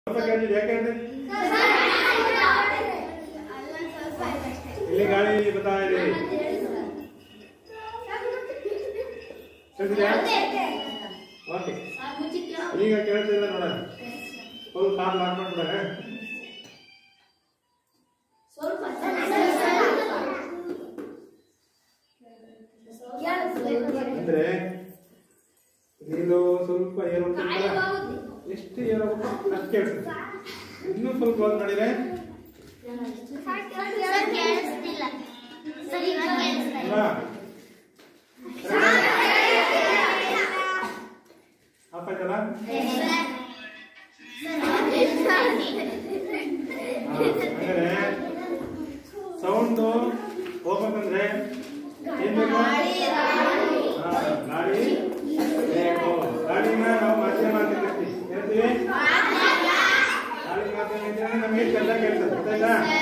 ಸ್ವಲ್ಪ ಕೇಳಿದ್ರೆ ಯಾಕೆ ಅಂದ್ರೆ ಇಲ್ಲಿ ಗಾಳಿ ಬರ್ತಾ ಇದೆ ಕೇಳಿದ್ಯಾ ಓಕೆ ಈಗ ಕೇಳ್ತಿಲ್ಲ ನೋಡೋಣ ಫುಲ್ ಕಾರ್ ಲಾಕ್ ಮಾಡ್ಬಿಡೋಣ ಅಂದ್ರೆ ನೀನು ಸ್ವಲ್ಪ ಏರ್ ಹೋಗ್ತಿಲ್ಲ ಎಷ್ಟು ಏರ್ ಹೋಗ್ಬೇಕು ಅಷ್ಟು ಕೇಳಿಸುತ್ತೆ ಇನ್ನೂ ಸ್ವಲ್ಪ ಹೋದ್ ಮಾಡಿದ್ರೆ ಅಲ್ವಾ ಆಫ್ ಆಯ್ತಲ್ಲ ಅಂದ್ರೆ ಸೌಂಡ್ ಹೋಗ್ಬೇಕಂದ್ರೆ ಏನ್ ಬೇಕು ಹಾ, ಗಾಳಿ ಬೇಕು ಗಾಳಿನ ನಾವು ಮಾಧ್ಯಮ ಅಂತ ಕರಿತೀವಿ ಹೇಳ್ತೀವಿ ಗಾಳಿ ಮಾಧ್ಯಮ ಇದ್ರೆ ನಮಗೆ ಚೆನ್ನಾಗಿ ಕೇಳ್ತದೆ ಗೊತ್ತಾಯ್ತಾ